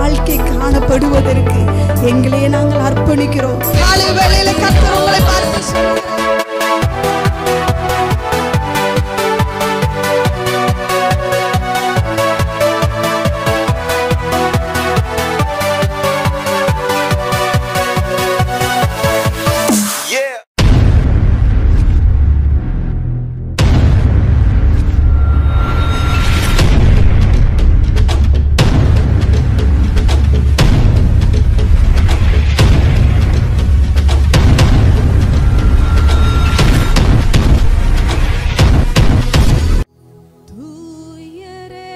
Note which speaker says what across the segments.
Speaker 1: வாழ்க்கை காணப்படுவதற்கு எங்களையே நாங்கள் அர்ப்பணிக்கிறோம் காலை வேளையில கர்த்தர் உங்களை பார்த்து சொல்கிறார்.
Speaker 2: Yeah.
Speaker 1: தூயரே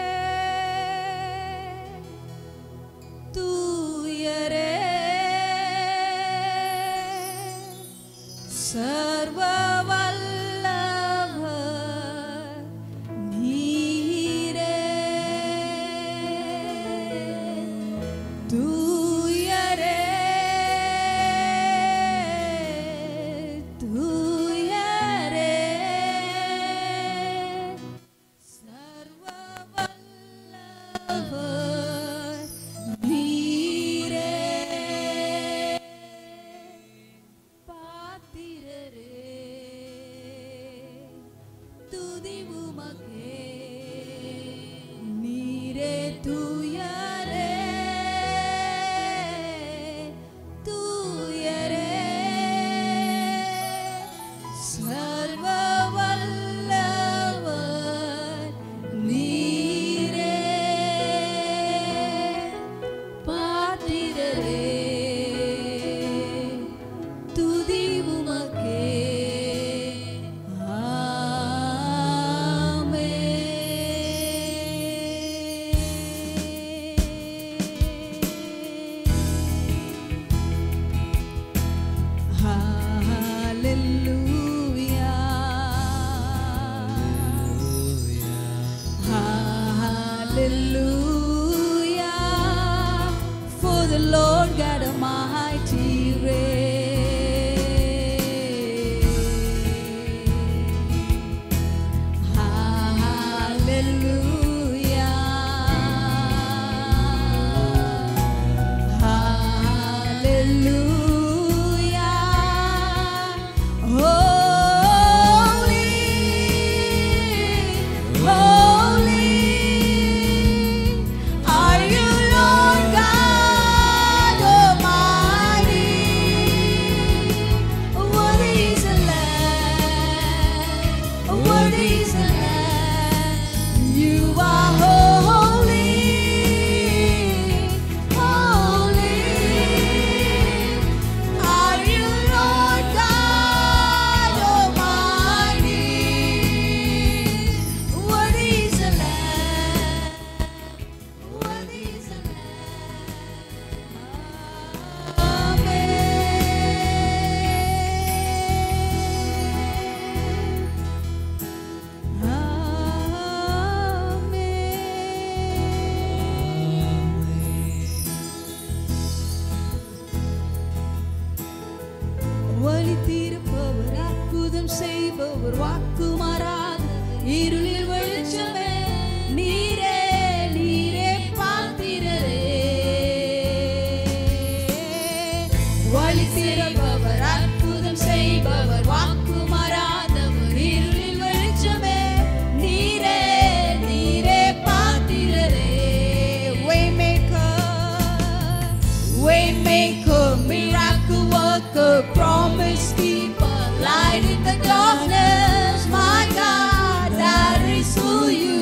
Speaker 1: தூயரே சர்வ வல்லவர் நீரே தூயரே தூயரே சர்வ வல்லவர் நீரே பாத்திரரே துதி உமக்கே நீரே தூயரே தூயரே சர்வ வல்லவர் நீரே பாத்திரரே துதி உமக்கே Hallelujah. For the Lord God Almighty reigns. Hallelujah. Hallelujah. Holy, holy are you, Lord God Almighty. Worthy is the Lamb, worthy is the Lamb. You are holy, holy. Are you Lord God Almighty? Worthy is the Lamb, worthy is the Lamb. வழி தீர்ப்பவர் அற்புதம் செய்பவர் வாக்கு மாறாத இருளில் வெளிச்சமே நீரே நீரே பாத்திரரே வழி தீர்ப்பவர் அற்புதம் செய்பவர் வாக்கு மாறாதவர் இருளில் வெளிச்சமே நீரே நீரே பாத்திரரே Waymaker Waymaker, miracle worker, promise keeper, light in the darkness, my God, that is who you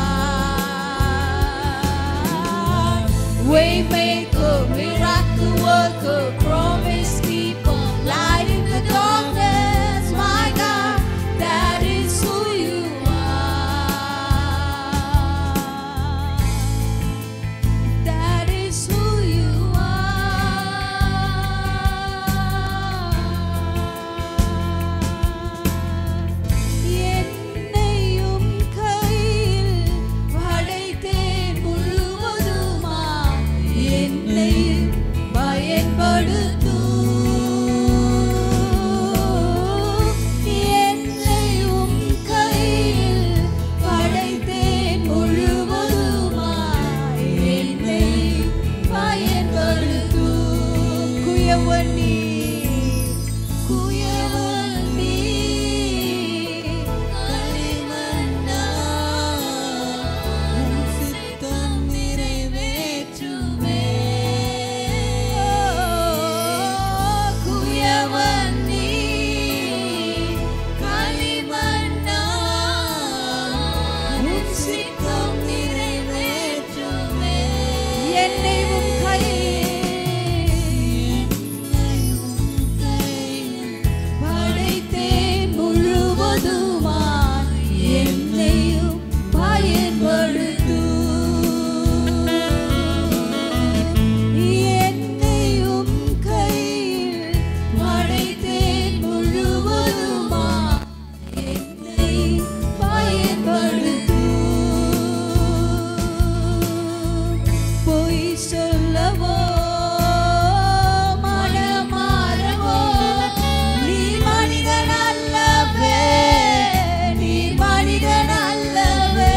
Speaker 1: are. Waymaker, miracle worker, promise keeper, light in the darkness, my God, that is who you are. That is who you are. என்னையும் கையில் படைத்தேன் முழுவதுமா என்னை பயன்படுத்த என்னை உம் கையில் படைத்தேன் முழுவதுமாய் என்னையும் பயன்படுத்து என்னையும் கையில் படைத்தேன் முழுவதுமாய் என்னை பயன்படுத்து பொய் சொல்லவோ மனமாறவோ நீ மனிதன் அல்லவே நீ மனிதன் அல்லவே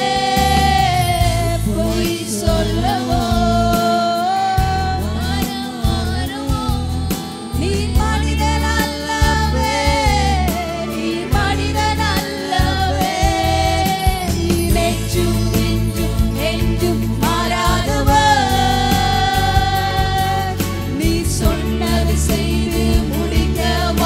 Speaker 1: பொய் சொல்லவோ மனமாறவோ நீ மனிதன் அல்லவே நீ மனிதன் அல்லவே நீ நெஞ்சும் நெஞ்சும் நெஞ்சும் மாறாதவர் நீ சொன்னது செய்து முடிக்க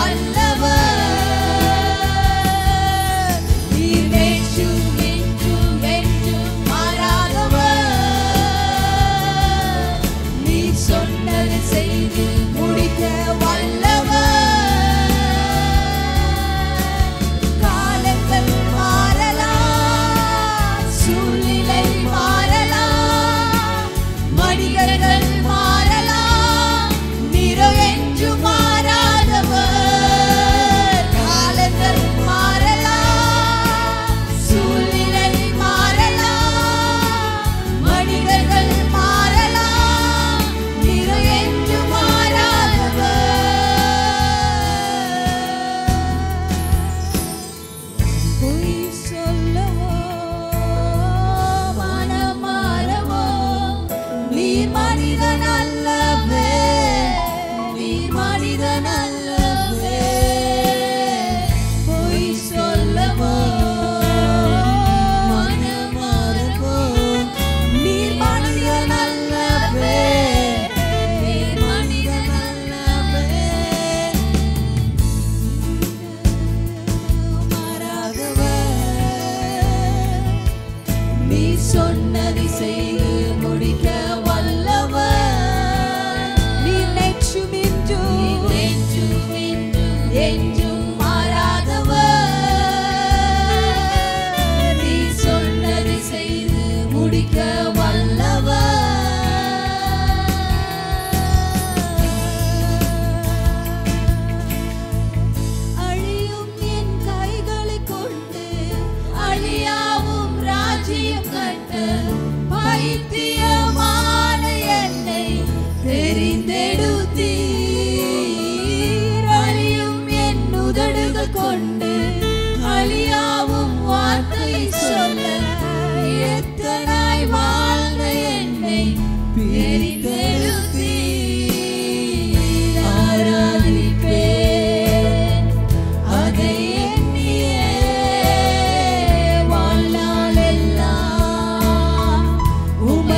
Speaker 1: வல்லவர் நீ நெஞ்சும் நெஞ்சும் நெஞ்சும் மாறாதவர் நீ சொன்னது செய்து முடிக்க வல்லவர் காலங்கள் மாறலாம் சூழ்நிலை மாறலாம் மனிதர்கள் மாறலாம் நிறோ என்று மாறாதவர் காலங்கள் மாறலாம் சூழ்நிலை மாறலாம் மனிதர்கள் மாறலாம் நிறோ என்று மாறாதவர் பொய் சொல்லவோ மனம் மாறவோ நீ மனிதன் அல்லவே நீ மனிதன் அல்லவே பொய் சொல்லவோ மனம் மாறவோ நீ மனிதன் அல்லவே நீ மனிதன் அல்லவே மாறாதவர் நீ சொன்னதை செய்து முடிக்க வல்லவர் நீ நெச்சும் இன்றும் நெச்சும் இன்றும் என்றும் மாறாதவர் நீ சொன்னதை செய்து முடிக்க வல்லவர் அழியும் என் கைகளை கொண்டு அழியாவும் ராஜ்யம் கட்ட பைத்தியமான என்னை தெரிந்தெடுத்தீர் அழியும் என் உதடுகள் கொண்டு அழியாவும் வார்த்தை சொல்ல எத்தனாய் வாழ்ந்த என்னை தெரிந்தெடுத்தீர் ஆராதிப்பேன் அதை எண்ணியே வாழ்நாளெல்லாம் உம்மை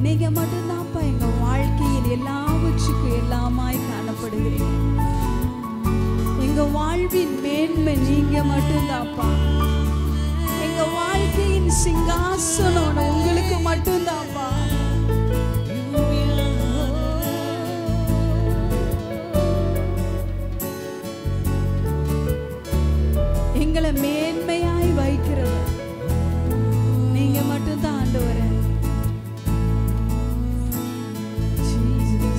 Speaker 1: நீங்க மட்டும்தான்ப்பா எங்க வாழ்க்கையில் எல்லாவற்றுக்கும் எல்லாமாய் காணப்படுகிறீங்க எங்க வாழ்வின் மேன்மை நீங்க மட்டும்தான்ப்பா எங்க வாழ்க்கையின் சிங்காசனம் உங்களுக்கு மட்டும்தான்ப்பா எங்களை மேன்மையாய் வைக்கிறவர் நீங்க மட்டும்தான் ஆண்டவரே Jesus.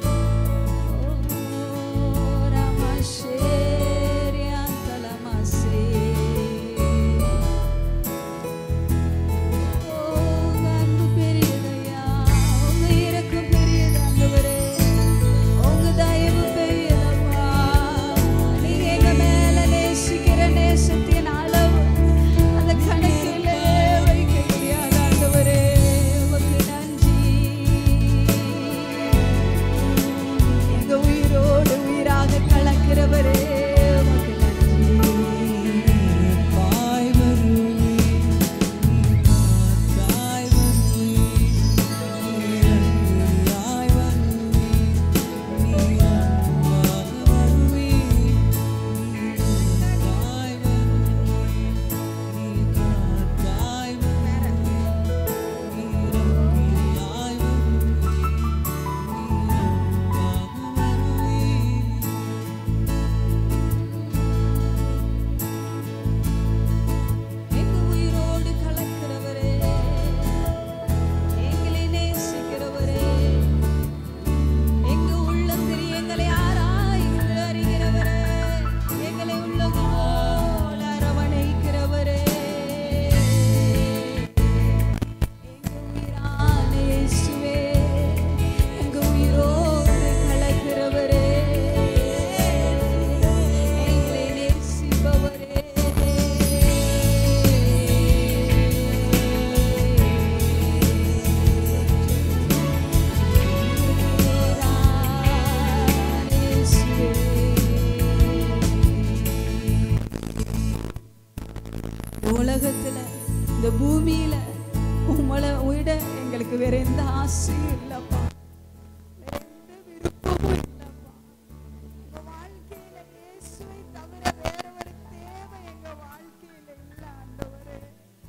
Speaker 1: Oh, Ramasheria Talamase. Oh, அன்பு பெரியதையா. உங்க இரக்கம் பெரியது ஆண்டவரே. உங்க தயவு பெரியதப்பா. நீங்க எங்க மேல நேசிக்கிற நேசத்தின் அளவு அந்த கணக்கிலே வைக்க முடியாது ஆண்டவரே. உமக்கு நன்றி எங்க உயிரோடு உயிராக கலக்கிறவரே உமக்கு நன்றி
Speaker 2: தாய் வருவே தாய் வருவே தாய் வருவே நீ அன்பாக வருவே தாய் வருவே நீ தாய் வருவே நீ தாய் வருவே
Speaker 1: எங்க உயிரோடு கலக்கிறவரே எங்களை நேசிக்கிறவரே எங்க உள்ளத்தில் எங்களை ஆராய்ந்து அறிகிறவரே எங்களை உள்ளதோடு அரவணைக்கிறவரே எங்க உயிரான இயேசுவே எங்க உயிரோடு கலக்கிறவரே எங்களை நேசிப்பவரே உலகத்துல இந்த பூமியில உங்களை விட எங்களுக்கு வேற எந்த ஆசையும் இல்லப்பா வேற எந்த விருப்பமும் இல்லப்பா எங்க வாழ்க்கையில இயேசுவை தவிர வேற ஒரு தேவை எங்க வாழ்க்கையில இல்ல ஆண்டவரே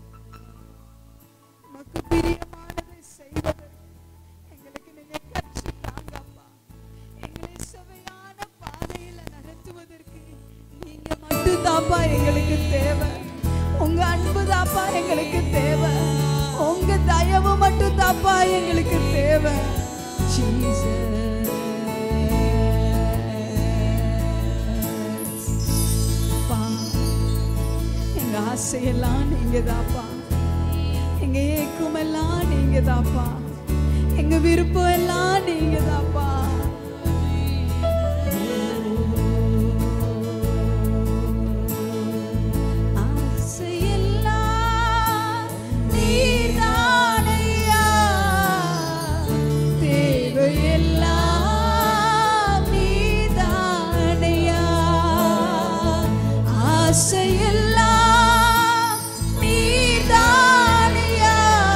Speaker 1: உமக்கு பிரியமானதை செய்வதற்கு எங்களுக்கு நீங்க கற்றுத் தாங்கப்பா எங்களை சுவையான பாதையில நடத்துவதற்கு நீங்க மட்டும்தாப்பா எங்களுக்கு தேவை உங்க அன்பு தாப்பா எங்களுக்கு தேவை உங்க தயவு மட்டும் தாப்பா எங்களுக்கு தேவை Jesus. அப்பா, எங்க ஆசையெல்லாம் நீங்க தாப்பா எங்க ஏக்கம் எல்லாம் நீங்க தாப்பா எங்க விருப்பம் எல்லாம் நீங்க தாப்பா ஆசையெல்லாம் நீர்தானையா. தேவையெல்லாம் நீர்தானையா. ஆசையெல்லாம் நீர்தானையா.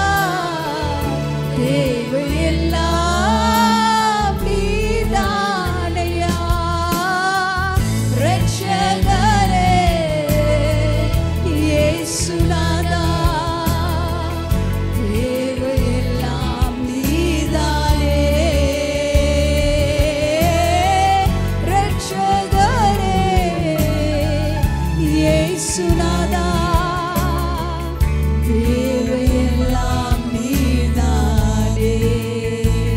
Speaker 1: தேவையெல்லாம் நீர்தானையா. ரட்சகரே, இயேசுநாதா, தேவையெல்லாம் நீர்தானே. ரட்சகரே, இயேசுநாதா, தேவையெல்லாம் நீர்தானே.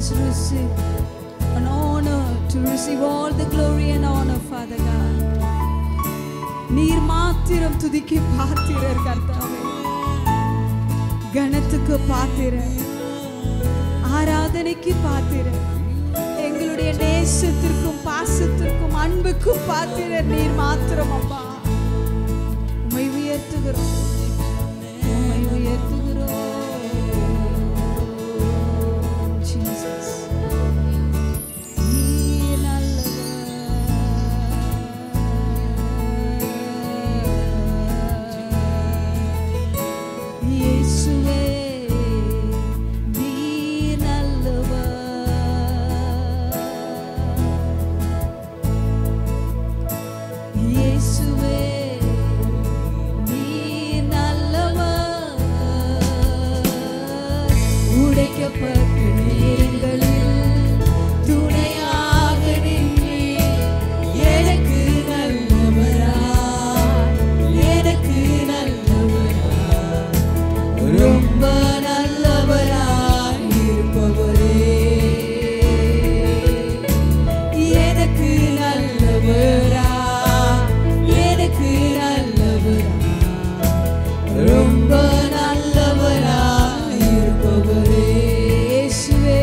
Speaker 1: Please receive an honor to receive all the glory and honor, Father God. நீர் மாத்திரம் துதிக்கு பாத்திரர் கர்த்தாவே கணத்துக்கு பாத்திரர் ஆராதனைக்கு பாத்திரர் எங்களுடைய நேசத்திற்கும் பாசத்திற்கும் அன்புக்கும் பாத்திரர் நீர் மாத்திரம் அப்பா உம்மை உயர்த்துகிறோம் உம்மை உயர்த்துகிறோம் Jesus. நீர் நல்லவர். இயேசுவே, நீர் நல்லவர். இயேசுவே, நீர் நல்லவர். உடைக்கப்பட்ட நேரங்களில் துணையாக நின்றீர். எனக்கு நல்லவராய், எனக்கு நல்லவராய், ரொம்ப நல்லவராய் இருப்பவரே எனக்கு நல்லவரா எனக்கு நல்லவரா ரொம்ப நல்லவரா இருப்பவரே இயேசுவே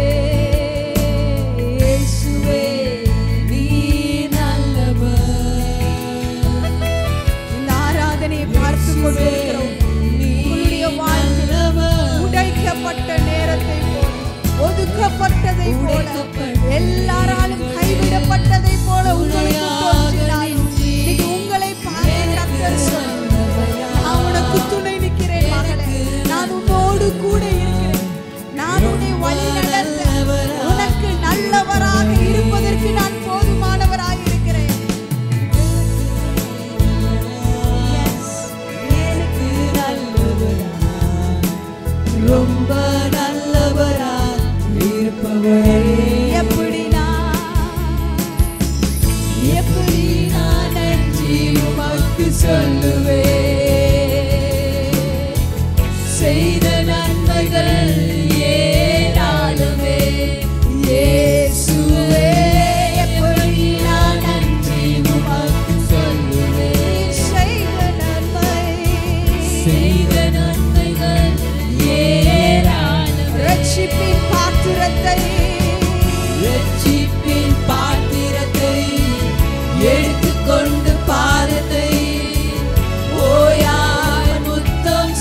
Speaker 1: இயேசுவே நீ நல்லவர் இந்த ஆராதனையை பார்த்து கொண்டிருக்கிறோம் உன்னுடைய வாழ்வில் உடைக்கப்பட்ட நேரத்தை போல ஒதுக்கப்பட்டதை போல எல்லாராலும் கைவிடப்பட்டதை போல உங்களுக்கு தோன்றினாலும் இன்னைக்கு உங்களை பார்த்து கர்த்தர் சொல்லுகிறார், நான் உனக்கு துணை நிற்கிறேன் மகளே நான் உன்னோடு கூட இருக்கிறேன் நான் உன்னை வழி நடத்த உனக்கு நல்லவராக இருப்பதற்கு நான் போதுமானவராக இருக்கிறேன் Yes, எனக்கு நல்லவரா ரொம்ப நல்லவரா இருப்பவரே எப்படி நான் எப்படி நான் நன்றி உமக்கு சொல்லுவேன் செய்த நன்மைகள் ஏராளமே இயேசுவே எப்படி நான் நன்றி உமக்கு சொல்லுவேன் செய்த நன்மை
Speaker 2: செய்த நன்மைகள் ஏராளமே.
Speaker 1: ரட்சிப்பின் பாத்திரத்தை
Speaker 2: ரட்சிப்பின் பாத்திரத்தை எடுத்துக்கொண்டு பாதத்தை ஓயாமல் முத்தம்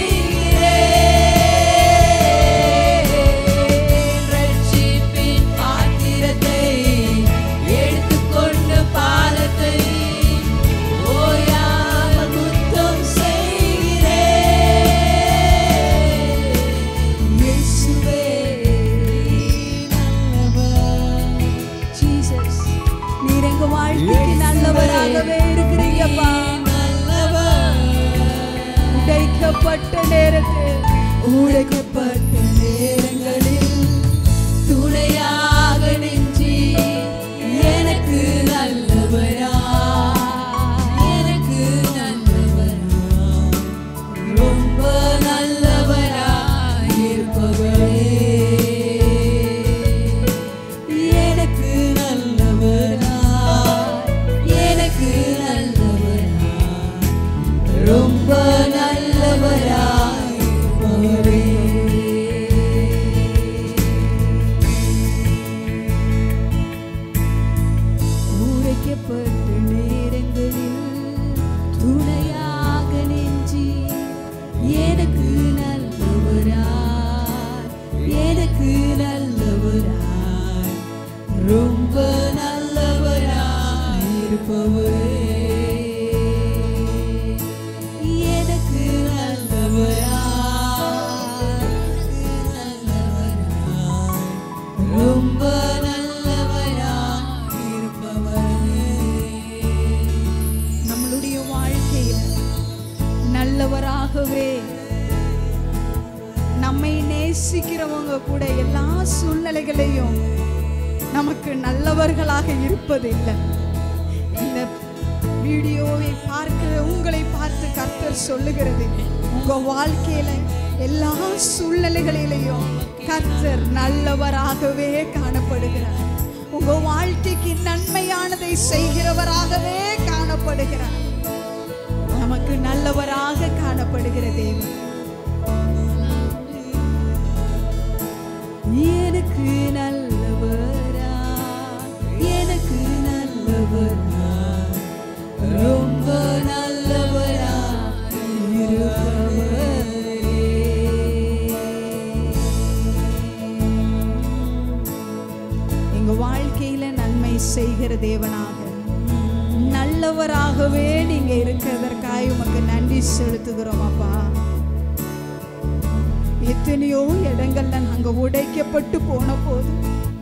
Speaker 2: செய்கிறேன். ரட்சிப்பின் பாத்திரத்தை எடுத்துக்கொண்டு பாதத்தை ஓயாமல் முத்தம் செய்கிறேன். இயேசுவே நல்லவர்.
Speaker 1: ஜீசஸ் நீர் எங்க வாழ்க்கைக்கு நல்லவராகவே இருக்கிறீங்கப்பா உடைக்கப்பட்ட நேரத்தில் உடைக்கப்பட்ட நேரங்களில்
Speaker 2: துணையாக நின்றி எனக்கு நல்லவரா எனக்கு நல்லவரா ரொம்ப நல்லவரா இருப்பவரே எனக்கு நல்லவரா எனக்கு நல்லவரா ரொம்ப நல்லவரா இருப்பவரே
Speaker 1: உடைக்கப்பட்ட நேரங்களில் துணையாக நின்றி எனக்கு நல்லவராய் எனக்கு நல்லவராய்
Speaker 2: ரொம்ப நல்லவராய் இருப்பவரே எனக்கு நல்லவராய் நல்லவராய் ரொம்ப நல்லவராய் இருப்பவரே
Speaker 1: நம்மளுடைய வாழ்க்கையில நல்லவராகவே நம்மை நேசிக்கிறவங்க கூட எல்லா சூழ்நிலைகளையும் நமக்கு நல்லவர்களாக இருப்பதில்லை இந்த வீடியோவை பார்க்கிற உங்களை பார்த்து கர்த்தர் சொல்லுகிறது உங்க வாழ்க்கையில எல்லா சூழ்நிலைகளிலேயும் கர்த்தர் நல்லவராகவே காணப்படுகிறார் உங்க வாழ்க்கைக்கு நன்மையானதை செய்கிறவராகவே காணப்படுகிறார் நமக்கு நல்லவராக காணப்படுகிற தேவன் எனக்கு நல்லவரா எனக்கு நல்லவரா ரொம்ப நல்லவரா எங்க வாழ்க்கையில நன்மை செய்கிற தேவனாக நல்லவராகவே நீங்க இருக்கிறதற்காக உமக்கு நன்றி செலுத்துகிறோம் அப்பா எத்தனையோ இடங்கள்ல நாங்க உடைக்கப்பட்டு போன போது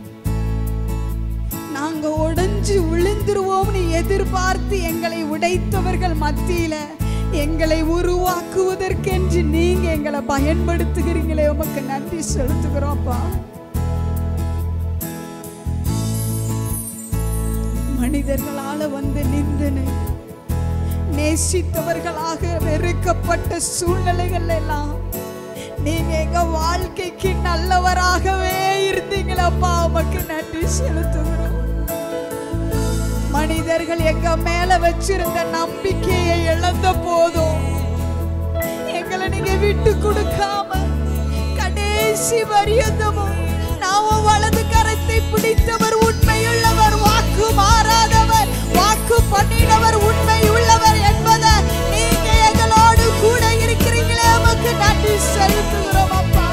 Speaker 1: நாங்க உடைஞ்சு விழுந்துருவோம்னு எதிர்பார்த்து எங்களை உடைத்தவர்கள் மத்தியில எங்களை உருவாக்குவதற்கென்று நீங்க எங்களை பயன்படுத்துகிறீங்களே உமக்கு நன்றி செலுத்துகிறோம்ப்பா மனிதர்களால வந்து நிந்தனை நேசித்தவர்களாக வெறுக்கப்பட்ட சூழ்நிலைகள் எல்லாம் நீங்க எங்க வாழ்க்கைக்கு நல்லவராகவே இருந்தீங்களப்பா உமக்கு நன்றி செலுத்துகிறோம் மனிதர்கள் எங்க மேல வச்சிருந்த நம்பிக்கையை இழந்த போதும் எங்களை நீங்க விட்டு கொடுக்காம கடைசி வரியந்தமும் நாம வலது கரத்தை பிடித்தவர் உண்மையுள்ளவர் வாக்கு மாறாதவர் வாக்கு பண்ணினவர் உண்மையுள்ளவர் என்பதை நீங்க எங்களோடு கூட இருக்கிறீங்களே உமக்கு நன்றி செலுத்துகிறோம் அப்பா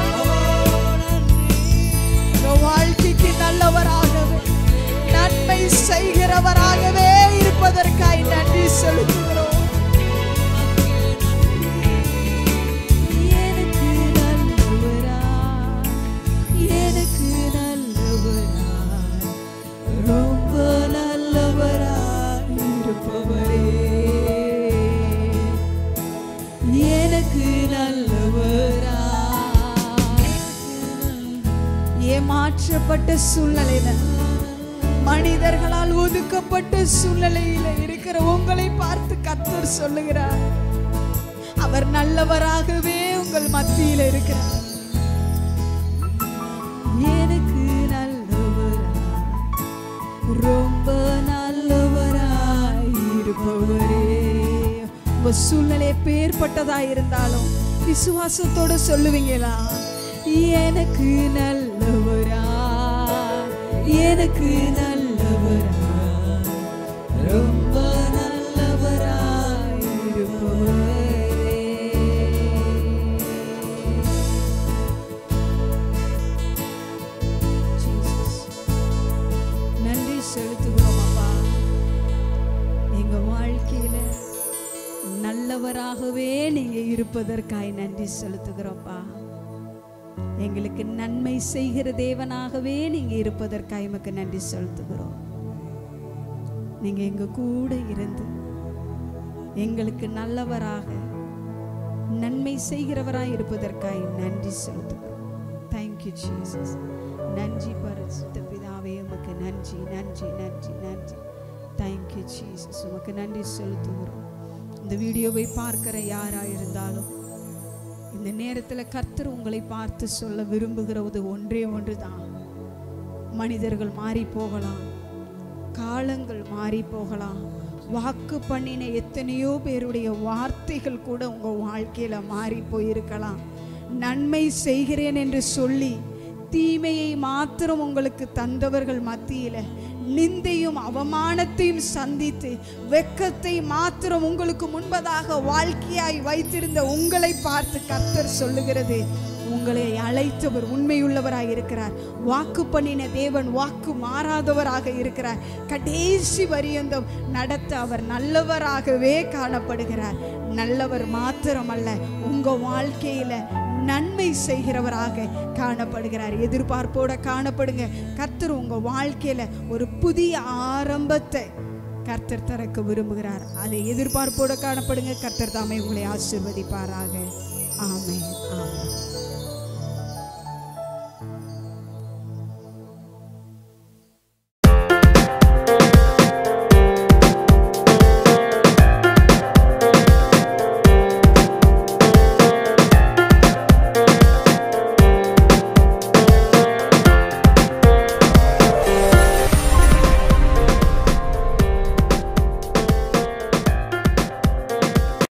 Speaker 1: உங்க வாழ்க்கைக்கு நல்லவராகவே நன்மை செய்கிறவராகவே இருப்பதற்காய் நன்றி செலுத்துகிறோம் எனக்கு நல்லவரா எனக்கு நல்லவரா ரொம்ப நல்லவரா இருப்பவரே எனக்கு நல்லவரா ஏமாற்றப்பட்ட சூழ்நிலையில மனிதர்களால் ஒதுக்கப்பட்ட சூழ்நிலையில இருக்கிற உங்களை பார்த்து கத்தர் சொல்லுகிறார் அவர் நல்லவராகவே உங்கள் மத்தியில் இருக்கிறார் எனக்கு நல்லவரா ரொம்ப நல்லவராய் இருப்பவரே உங்க சூழ்நிலை பேர்பட்டதா இருந்தாலும் விசுவாசத்தோட சொல்லுவீங்களா எனக்கு நல்லவரா எனக்கு நல்லவரா ரொம்ப நல்லவராய் இருப்பவரே Jesus. நன்றி செலுத்துகிறோம் அப்பா எங்க வாழ்க்கையில நல்லவராகவே நீங்க இருப்பதற்காய் நன்றி செலுத்துகிறோம்ப்பா எங்களுக்கு நன்மை செய்கிற தேவனாகவே நீங்க இருப்பதற்காய் எமக்கு நன்றி செலுத்துகிறோம் நீங்க எங்க கூட இருந்து எங்களுக்கு நல்லவராக நன்மை செய்கிறவராய் இருப்பதற்காய் நன்றி செலுத்துகிறோம் தேங்க்யூ ஜீசஸ் நன்றி பரிசுத்த பிதாவே உமக்கு நன்றி நன்றி நன்றி நன்றி தேங்க்யூ ஜீசஸ் உமக்கு நன்றி செலுத்துகிறோம் இந்த வீடியோவை பார்க்கிற யாரா இருந்தாலும் இந்த நேரத்தில் கர்த்தர் உங்களை பார்த்து சொல்ல விரும்புகிறது ஒன்றே ஒன்று தான் மனிதர்கள் மாறி போகலாம் காலங்கள் மாறி போகலாம் வாக்கு பண்ணின எத்தனையோ பேருடைய வார்த்தைகள் கூட உங்க வாழ்க்கையில மாறி போயிருக்கலாம் நன்மை செய்கிறேன் என்று சொல்லி தீமையை மாத்திரம் உங்களுக்கு தந்தவர்கள் மத்தியில நிந்தையும் அவமானத்தையும் சந்தித்து வெக்கத்தை மாத்திரம் உங்களுக்கு முன்பதாக வாழ்க்கையாய் வைத்திருந்த உங்களை பார்த்து கர்த்தர் சொல்லுகிறது உங்களை அழைத்தவர் உண்மையுள்ளவராய் இருக்கிறார் வாக்கு பண்ணின தேவன் வாக்கு மாறாதவராக இருக்கிறார் கடைசி வரியந்தம் நடத்த அவர் நல்லவராகவே காணப்படுகிறார் நல்லவர் மாத்திரமல்ல உங்க வாழ்க்கையில நன்மை செய்கிறவராக காணப்படுகிறார் எதிர்பார்ப்போட காணப்படுங்க கர்த்தர் உங்க வாழ்க்கையில ஒரு புதிய ஆரம்பத்தை கர்த்தர் தரக்க விரும்புகிறார் அதை எதிர்பார்ப்போட காணப்படுங்க கர்த்தர் தாமே உங்களை ஆசிர்வதிப்பாராக ஆமென் ஆமென்